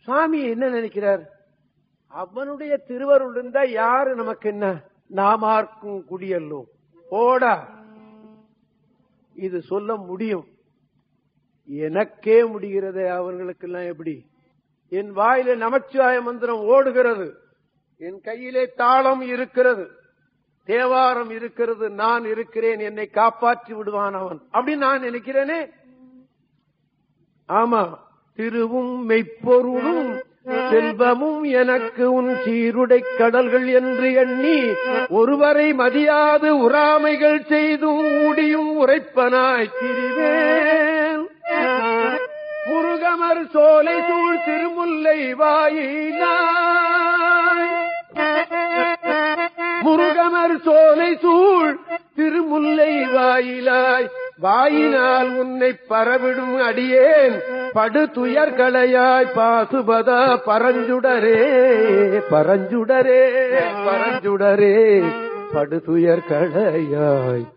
சுவாமி என்ன நினைக்கிறார் அவனுடைய திருவருள் இருந்தா யாரு நமக்கு என்ன நாமார்க்கும் குடியல்லோ போடா இது சொல்ல முடியும் எனக்கே முடிகிறது அவர்களுக்கெல்லாம் எப்படி என் வாயில நமச்சிவாய மந்திரம் ஓடுகிறது என் கையிலே தாளம் இருக்கிறது தேவாரம் இருக்கிறது நான் இருக்கிறேன் என்னை காப்பாற்றி விடுவான் அவன் அப்படின்னு நான் நினைக்கிறேனே ஆமா திருவும் மெய்ப்பொருளும் செல்வமும் எனக்கு உன் சீருடை கடல்கள் என்று எண்ணி ஒருவரை மதியாது உறாமைகள் செய்தும் ஊடியும் உரைப்பனாய் திரிவேன் முருகமர் சோலை சூழ் திருமுல்லை வாயினாய் முருகமர் சோலை சூழ் திருமுல்லை வாயிலாய் வாயினால் உன்னை பரவிடும் அடியேன் படு துயர்களையாய் பாசுபதா பரஞ்சுடரே பரஞ்சுடரே பரஞ்சுடரே படு துயர்களையாய்